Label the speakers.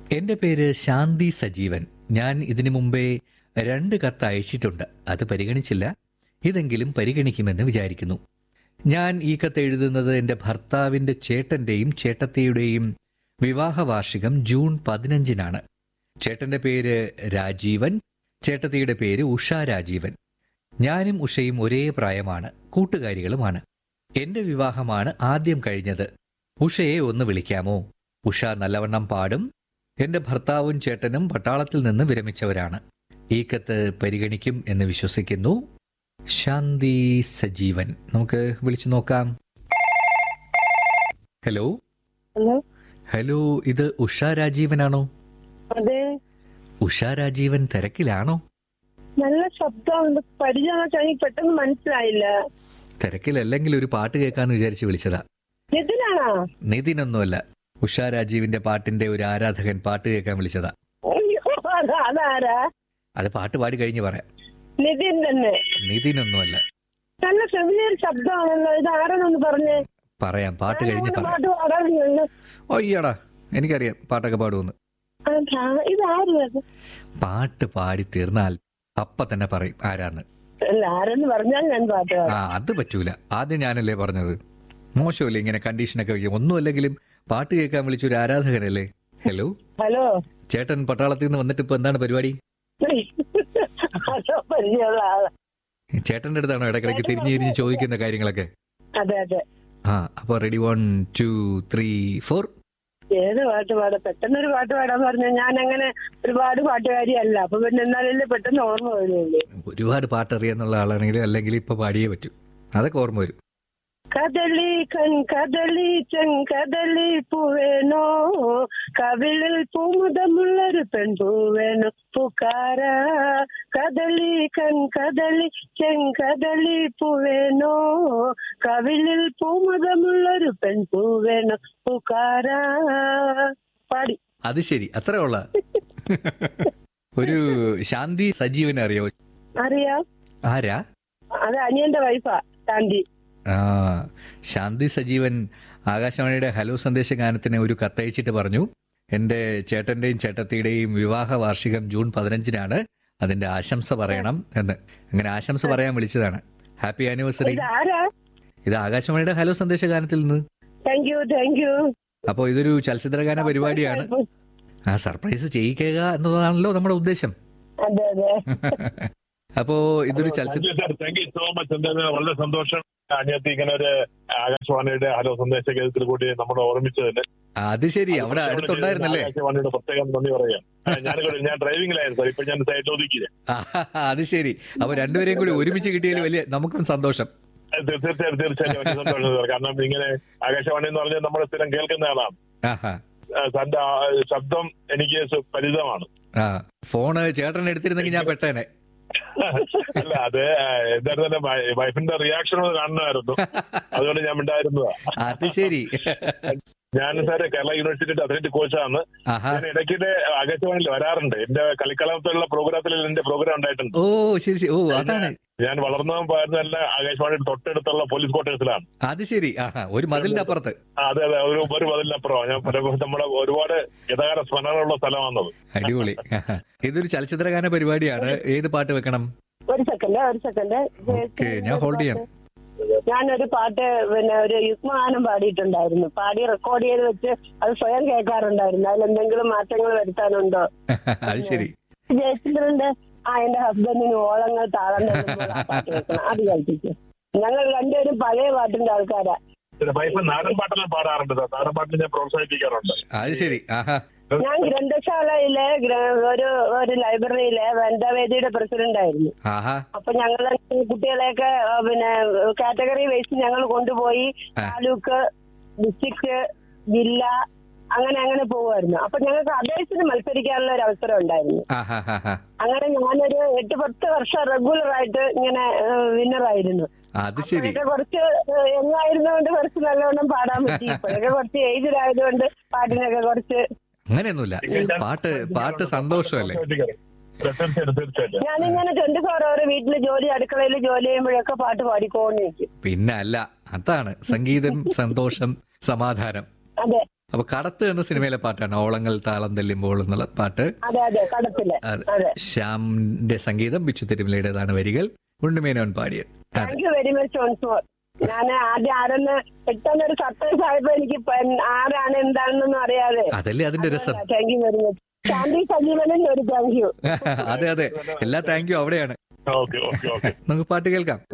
Speaker 1: എന്റെ പേര് ശാന്തി സജീവൻ ഞാൻ ഇതിനു മുമ്പേ രണ്ട് കത്ത് അയച്ചിട്ടുണ്ട് അത് പരിഗണിച്ചില്ല ഇതെങ്കിലും പരിഗണിക്കുമെന്ന് വിചാരിക്കുന്നു ഞാൻ ഈ കത്ത് എഴുതുന്നത് എൻ്റെ ഭർത്താവിൻ്റെ ചേട്ടൻ്റെയും ചേട്ടത്തിയുടെയും വിവാഹ വാർഷികം ജൂൺ പതിനഞ്ചിനാണ് ചേട്ടൻ്റെ പേര് രാജീവൻ ചേട്ടത്തിയുടെ പേര് ഉഷ രാജീവൻ ഞാനും ഉഷയും ഒരേ പ്രായമാണ് കൂട്ടുകാരികളുമാണ് എന്റെ വിവാഹമാണ് ആദ്യം കഴിഞ്ഞത് ഉഷയെ ഒന്ന് വിളിക്കാമോ ഉഷ നല്ലവണ്ണം പാടും എന്റെ ഭർത്താവും ചേട്ടനും പട്ടാളത്തിൽ നിന്ന് വിരമിച്ചവരാണ് ഈ കത്ത് പരിഗണിക്കും എന്ന് വിശ്വസിക്കുന്നു ശാന്തി സജീവൻ നമുക്ക് വിളിച്ചു നോക്കാം ഹലോ
Speaker 2: ഹലോ
Speaker 1: ഹലോ ഇത് ഉഷ രാജീവനാണോ
Speaker 2: അതെ
Speaker 1: ഉഷ രാജീവൻ തിരക്കിലാണോ
Speaker 2: നല്ല ശബ്ദമുണ്ട് പരിചയം എനിക്ക് പെട്ടെന്ന് മനസ്സിലായില്ല
Speaker 1: തിരക്കിലല്ലെങ്കിൽ ഒരു പാട്ട് കേൾക്കാന്ന് വിചാരിച്ച് വിളിച്ചതാ
Speaker 2: നിതിനാണോ
Speaker 1: നിതിനൊന്നുമല്ല ഉഷ രാജീവിന്റെ പാട്ടിന്റെ ഒരു ആരാധകൻ പാട്ട് കേൾക്കാൻ വിളിച്ചതാ
Speaker 2: അയ്യോ, അത് അതാരാ
Speaker 1: അത് പാട്ട് പാടി കഴിഞ്ഞ് പറയാം
Speaker 2: നിതിൻ തന്നെ
Speaker 1: നിതിനൊന്നുമല്ല
Speaker 2: നല്ല ഫെമിലിയർ ശബ്ദമാണല്ലോ ഇത് ആരെന്നൊന്ന് പറഞ്ഞേ
Speaker 1: പറയാം പാട്ട് കഴിഞ്ഞ്
Speaker 2: ഞാൻ
Speaker 1: പറയാം
Speaker 2: പാട്ട് പാടാറുണ്ട്
Speaker 1: ഒയ്യടാ എനിക്കറിയാം പാട്ടൊക്കെ പാടുമെന്ന്
Speaker 2: അതാ ഇത് ആരും അത്
Speaker 1: പാട്ട് പാടി തീർന്നാൽ അപ്പ തന്നെ പറയും ആരാന്ന്
Speaker 2: അല്ല ആരെന്ന് പറഞ്ഞാൽ ഞാൻ പാട്ട്
Speaker 1: ആ
Speaker 2: പാടാം
Speaker 1: അത് പറ്റൂല ആദ്യം ഞാനല്ലേ പറഞ്ഞത് മോശമല്ലേ ഇങ്ങനെ കണ്ടീഷനൊക്കെ വയ്ക്കും ഒന്നുമല്ലെങ്കിലും പാട്ട് കേൾക്കാൻ വിളിച്ച ഒരു ആരാധകനല്ലേ ഹലോ
Speaker 2: ഹലോ
Speaker 1: ചേട്ടൻ പട്ടാളത്തിൽ നിന്ന് വന്നിട്ട് ഇപ്പൊ എന്താണ് പരിപാടി
Speaker 2: ഹലോ പരിചയമുള്ള ആളാ
Speaker 1: ചേട്ടന്റെ അടുത്താണോ ഇടയ്ക്കിടയ്ക്ക് തിരിഞ്ഞു തിരിഞ്ഞ് ചോദിക്കുന്ന കാര്യങ്ങളൊക്കെ
Speaker 2: അതെ അതെ
Speaker 1: ആ അപ്പൊ ready one two three four
Speaker 2: ഏത് പാട്ട് പാടാം പെട്ടെന്നൊരു പാട്ട് പാടാൻ പറഞ്ഞാൽ ഞാൻ അങ്ങനെ ഒരുപാട് പാട്ടുകാരിയല്ല അപ്പൊ പിന്നെ എന്നാലല്ലേ പെട്ടെന്ന് ഓർമ്മ വരുള്ളൂ
Speaker 1: ഒരുപാട് പാട്ട് അറിയാന്നുള്ള ആളാണെങ്കിൽ അല്ലെങ്കിൽ ഇപ്പൊ പാടിയേ പറ്റൂ അതൊക്കെ ഓർമ്മ വരും
Speaker 2: കദളി കൺ കദളി ചെങ്കദളി പൂവേണോ കവിളിൽ പൂമുതമുള്ളൊരു പെൺപൂവേണോ പുക്കാര കദളി കൺ കദളി ചെങ്കദളി പൂവേണോ കവിളിൽ പൂമുതമുള്ളൊരു പെൺപൂവേണോ പുക്കാര പാടി
Speaker 1: അത് ശരി അത്ര ഉള്ള ഒരു ശാന്തി സജീവനെ അറിയോ
Speaker 2: അറിയാം
Speaker 1: ആരാ
Speaker 2: അത് അനിയന്റെ വൈഫാ ശാന്തി
Speaker 1: ആ ശാന്തി സജീവൻ ആകാശവാണിയുടെ ഹലോ സന്ദേശ ഗാനത്തിന് ഒരു കത്തയച്ചിട്ട് പറഞ്ഞു എന്റെ ചേട്ടന്റെയും ചേട്ടത്തിയുടെയും വിവാഹ വാർഷികം ജൂൺ പതിനഞ്ചിനാണ് അതിന്റെ ആശംസ പറയണം എന്ന് അങ്ങനെ ആശംസ പറയാൻ വിളിച്ചതാണ് ഹാപ്പി ആനിവേഴ്സറി
Speaker 2: ഇത് ആരാ
Speaker 1: ഇത് ആകാശവാണിയുടെ ഹലോ സന്ദേശ ഗാനത്തിൽ നിന്ന്
Speaker 2: താങ്ക് യു താങ്ക് യു
Speaker 1: അപ്പോൾ ഇതൊരു ചലച്ചിത്രഗാന പരിപാടിയാണ് ആ സർപ്രൈസ് ചെയ്യിക്കുക എന്നതാണല്ലോ നമ്മുടെ ഉദ്ദേശം
Speaker 2: അതെ അതെ
Speaker 1: അപ്പോ ഇതൊരു ചലച്ചിത്ര
Speaker 3: sir thank you so much എന്തായാലും വളരെ സന്തോഷം അനിയത്തി ഇങ്ങനെ ഒരു ആകാശവാണിയുടെ ഹലോ സന്ദേശ കേന്ദ്രത്തിൽ കൂടി നമ്മളെ ഓർമ്മിച്ചതിന്
Speaker 1: അത് ശരി അവിടെ അടുത്തുണ്ടായിരുന്നല്ലേ
Speaker 3: ആകാശവാണിയുടെ പ്രത്യേകം നന്ദി പറയാം ആ, ഞാനിവിടെ ഞാൻ ഡ്രൈവിംഗിലായിരുന്നു സാർ ഇപ്പൊ ഞാൻ സൈറ്റ് ഒതുക്കിയില്ല
Speaker 1: ആഹാ, അത് ശരി അപ്പൊ രണ്ടുപേരെയും കൂടി ഒരുമിച്ച് കിട്ടിയതിൽ വലിയ നമുക്കും സന്തോഷം
Speaker 3: തീർച്ചയായും തീർച്ചയായും വലിയ സന്തോഷം സാർ കാരണം ഇങ്ങനെ ആകാശവാണി എന്ന് പറഞ്ഞാൽ നമ്മൾ സ്ഥിരം കേൾക്കുന്ന ആളാണ്
Speaker 1: ആഹാ
Speaker 3: ആ, സാറിന്റെ ആ ശബ്ദം എനിക്ക് സു- പരിചിതമാണ്
Speaker 1: ആ ഫോണ് ചേട്ടൻ എടുത്തിരുന്നെങ്കിൽ ഞാൻ പെട്ടേനെ
Speaker 3: അല്ല അത് ആ, എന്തായിരുന്നു എന്റെ വൈ- വൈഫിന്റെ റിയാക്ഷൻ ഒന്ന് കാണണമായിരുന്നു അതുകൊണ്ട് ഞാൻ ഉണ്ടായിരുന്നതാ
Speaker 1: അത് ശരി
Speaker 3: ഞാൻ സാറ് കേരള യൂണിവേഴ്സിറ്റിയുടെ അത്ലറ്റിക് കോച്ചാണ്
Speaker 1: ആഹാ
Speaker 3: ഞാൻ ഇടയ്ക്കിടെ ആകാശവാണിയിൽ വരാറുണ്ട് എന്റെ കളിക്കളത്തിലുള്ള പ്രോഗ്രാമത്തിൽ എന്റെ പ്രോഗ്രാം ഉണ്ടായിട്ടുണ്ട്
Speaker 1: ഓ ശരി ശരി ഓ അതാണ്
Speaker 3: ഞാൻ വളർന്നതും പോയിരുന്നല്ല ആകാശവാണിയുടെ തൊട്ടടുത്തുള്ള പോലീസ് ക്വാർട്ടേഴ്സിലാണ്
Speaker 1: അത് ശരി ആഹാ ഒരു മതിലിന്റെ അപ്പുറത്ത്
Speaker 3: ആ, അതെ അതെ ഒരു ഒരു മതിലിനപ്പുറം ഞാൻ പലപ്പോഴും നമ്മുടെ ഒരുപാട് ഗതാഗത സ്മരണയുള്ള സ്ഥലമാണത്
Speaker 1: അടിപൊളി ആഹാ. ഇതൊരു ചലച്ചിത്രഗാന പരിപാടിയാണ് ഏത് പാട്ട് വെക്കണം
Speaker 2: ഒരു സെക്കൻഡ് ഒരു സെക്കൻഡ്
Speaker 1: ഓക്കെ ഞാൻ ഹോൾഡ് ചെയ്യാം
Speaker 2: ഞാനൊരു പാട്ട് പിന്നെ ഒരു യുഗ്മഗാനം പാടിയിട്ടുണ്ടായിരുന്നു പാടി റെക്കോർഡ് ചെയ്ത് വെച്ച് അത് സ്വയം കേൾക്കാറുണ്ടായിരുന്നു അതിൽ എന്തെങ്കിലും മാറ്റങ്ങൾ വരുത്താനുണ്ടോ
Speaker 1: അത് ശരി
Speaker 2: ജയചന്ദ്രന്റെ ആ എന്റെ ഹസ്ബൻഡിന് ഓളങ്ങൾ താളം തരുമ്പോൾ ആ പാട്ട് കേൾക്കണം അത് കേൾപ്പിച്ചു ഞങ്ങൾ രണ്ടുപേരും പഴയ പാട്ടിന്റെ ആൾക്കാരാ
Speaker 3: പിന്നെ വൈഫ് നാടൻ പാട്ടെല്ലാം പാടാറുണ്ട് സാർ നാടൻ പാട്ടിൽ ഞാൻ പ്രോത്സാഹിപ്പിക്കാറുണ്ട്
Speaker 1: അത് ശരി ആഹാ
Speaker 2: ഞാൻ ഗ്രന്ഥശാലയിലെ ഗ്ര- ഒരു ഒരു ലൈബ്രറിയിലെ വനിതാവേദിയുടെ പ്രസിഡന്റ് ആയിരുന്നു
Speaker 1: ആഹാ
Speaker 2: അപ്പൊ ഞങ്ങൾ കുട്ടികളെയൊക്കെ ആ, പിന്നെ കാറ്റഗറി വൈസ് ഞങ്ങൾ കൊണ്ടുപോയി
Speaker 1: ആ.
Speaker 2: താലൂക്ക് ഡിസ്ട്രിക്ട് ജില്ല അങ്ങനെ അങ്ങനെ പോകുമായിരുന്നു അപ്പൊ ഞങ്ങൾക്ക് അപേക്ഷന് മത്സരിക്കാനുള്ള ഒരു അവസരം ഉണ്ടായിരുന്നു
Speaker 1: ആഹാ ഹാ ഹാ
Speaker 2: അങ്ങനെ ഞാനൊരു എട്ട് പത്ത് വർഷം റെഗുലർ ആയിട്ട് ഇങ്ങനെ വിന്നർ ആയിരുന്നു
Speaker 1: അത് ശരി
Speaker 2: അപ്പോഴൊക്കെ കുറച്ച് എങ്ങായിരുന്നോണ്ട് കുറച്ച് നല്ലവണ്ണം പാടാൻ പറ്റി ഇപ്പോഴൊക്കെ കുറച്ച് ഏജ്ഡ് ആയതുകൊണ്ട് പാട്ടിനൊക്കെ കുറച്ച്
Speaker 1: അങ്ങനെയൊന്നുമില്ല പാട്ട് പാട്ട് സന്തോഷമല്ലേ
Speaker 3: തീർച്ചയായിട്ടും തീർച്ചയായിട്ടും
Speaker 2: ഞാനിങ്ങനെ ട്വന്റി ഫോർ അവർ വീട്ടില് ജോലി അടുക്കളയിൽ ജോലി ചെയ്യുമ്പോഴൊക്കെ പാട്ട് പാടിക്കോണ്ടിരിക്കും
Speaker 1: പിന്നെ അല്ല അതാണ് സംഗീതം സന്തോഷം സമാധാനം
Speaker 2: അതെ
Speaker 1: അപ്പൊ കടത്ത് എന്ന സിനിമയിലെ പാട്ടാണ് ഓളങ്ങൾ താളം തെല്ലുമ്പോൾ എന്നുള്ള പാട്ട്
Speaker 2: അതെ അതെ കടത്തില്
Speaker 1: അതെ
Speaker 2: അതെ
Speaker 1: ശ്യാമിന്റെ സംഗീതം ബിച്ചു തിരുമലയുടേതാണ് വരികൾ ഉണ്ണുമേനോൻ പാടിയത് അതെ
Speaker 2: thank you very much once more ഞാൻ ആദ്യം ആരെന്ന് പെട്ടെന്ന് ഒരു സർപ്രൈസ് ആയപ്പോ എനിക്ക് പെ- ആരാണ് എന്താണെന്നൊന്നും അറിയാതെ
Speaker 1: അതല്ലേ അതിന്റെ രസം
Speaker 2: thank you very much Shanthi സജീവനും ഒരു താങ്ക് യു
Speaker 1: അതെ അതെ എല്ലാ താങ്ക് യു അവിടെയാണ്
Speaker 3: ഓക്കെ ഓക്കെ ഓക്കെ
Speaker 1: നമുക്ക് പാട്ട് കേൾക്കാം